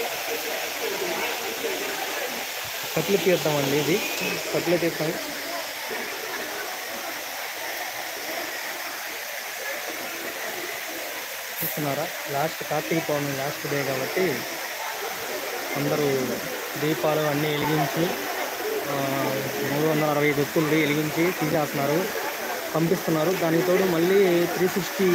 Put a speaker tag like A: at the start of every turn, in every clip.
A: కట్లు తీద్దామండి ఇది కట్లు తీస్తాం చూస్తున్నారా last Kartika Pournami last day కాబట్టి అందరూ దీపాలు అన్నీ వెలిగించి ఆ, మూడు వందల అరవై దుక్కులు వెలిగించి తీసేస్తున్నారు పంపిస్తున్నారు దానికి తోడు మళ్ళీ త్రీ సిక్స్టీ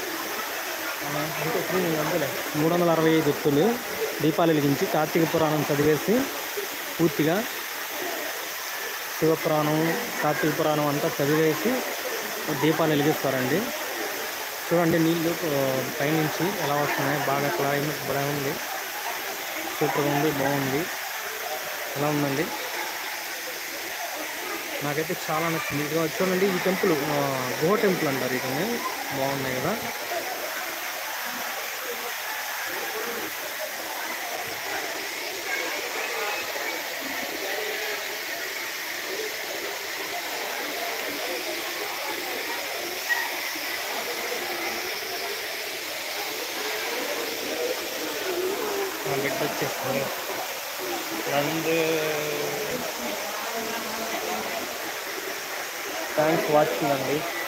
A: అంటే త్రీ అంతలే మూడు వందల అరవై ఐదు దుక్కులు దీపాలు వెలిగించి కార్తీక పురాణం చదివేసి పూర్తిగా శివపురాణం కార్తీక పురాణం అంతా చదివేసి దీపాలు వెలిగిస్తారండి చూడండి నీళ్ళు ఆ, పైనుంచి ఎలా వస్తున్నాయి బాగా క్లైమేట్ బాగా ఉంది సూపర్గా ఉంది బాగుంది ఎలా ఉందండి నాకైతే చాలా నచ్చింది ఇదిగో చూడండి ఈ టెంపుల్ ఆ, గుహ టెంపుల్ అంటారు ఇతని బాగున్నాయి కదా నా బిడ్డ వచ్చేస్తుంది నందు థ్యాంక్స్ వాచింగ్ అండి